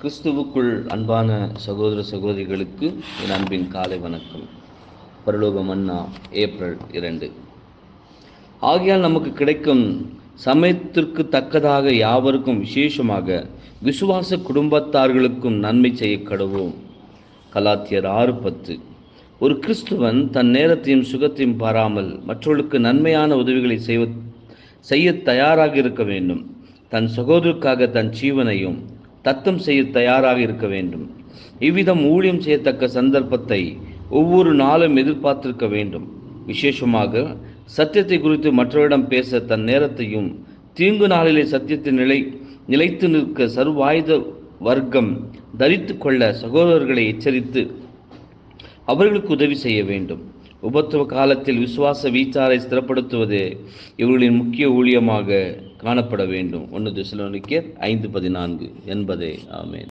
கிறிஸ்துவுக்குள் அன்பான சகோதர சகோதரிகளுக்கு என் அன்பின் காலை வணக்கம் பரலோக மன்னா ஏப்ரல் இரண்டு ஆகையால் நமக்கு கிடைக்கும் சமயத்திற்கு தக்கதாக யாவருக்கும் விசேஷமாக விசுவாச குடும்பத்தார்களுக்கும் நன்மை செய்ய கடவோம் கலாத்தியர் ஆறு பத்து ஒரு கிறிஸ்துவன் தன் நேரத்தையும் சுகத்தையும் பாராமல் மற்றவர்களுக்கு நன்மையான உதவிகளை செய்வ செய்ய தயாராக இருக்க வேண்டும் தன் சகோதரருக்காக தன் ஜீவனையும் தத்தம் செய்ய தயாராக இருக்க வேண்டும் இவ்விதம் ஊழியம் செய்யத்தக்க சந்தர்ப்பத்தை ஒவ்வொரு நாளும் எதிர்பார்த்திருக்க வேண்டும் விசேஷமாக சத்தியத்தை குறித்து மற்றவரிடம் பேச தன் நேரத்தையும் தீங்கு நாளிலே சத்தியத்தை நிலை நிலைத்து நிற்க சர்வாயுத வர்க்கம் தரித்து கொள்ள சகோதரர்களை எச்சரித்து அவர்களுக்கு உதவி செய்ய வேண்டும் உபத்துவ காலத்தில் விசுவாச வீச்சாரை ஸ்திரப்படுத்துவதே இவர்களின் முக்கிய ஊழியமாக காணப்பட வேண்டும் ஒன்று திசலோனிக்கர் ஐந்து பதினான்கு என்பதே ஆமேன்